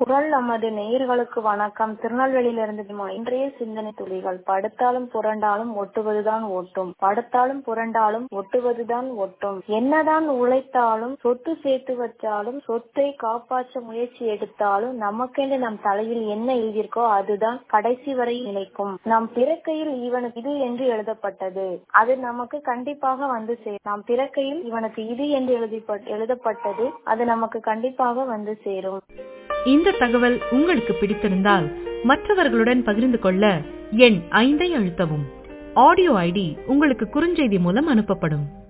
குரல் நமது நேயர்களுக்கு வணக்கம் திருநெல்வேலியிலிருந்து திமா. இன்றைய சிந்தனை துளிகள் படுத்தாலும் புரண்டாலும் ஒட்டுவதுதான் ஒட்டும் படுத்தாலும் புரண்டாலும் ஒட்டுவதுதான் ஒட்டும் என்னதான் உழைத்தாலும் சொத்து சேர்த்து வச்சாலும் சொத்தை காப்பாற்ற முயற்சி எடுத்தாலும் நமக்கென்று நம் தலையில் என்ன எழுதியிருக்கோ அதுதான் கடைசி வரை நிலைக்கும் நாம் பிறக்கையில் இவனுக்கு இது என்று எழுதப்பட்டது அது நமக்கு கண்டிப்பாக வந்து சேரும் நாம் பிறக்கையில் இவனுக்கு இது என்று எழுதிப்பட்- எழுதப்பட்டது அது நமக்கு கண்டிப்பாக வந்து சேரும் இந்த தகவல் உங்களுக்கு பிடித்திருந்தால் மற்றவர்களுடன் பகிர்ந்து கொள்ள எண் ஐந்தை அழுத்தவும் ஆடியோ ஐடி உங்களுக்கு குறுஞ்செய்தி மூலம் அனுப்பப்படும்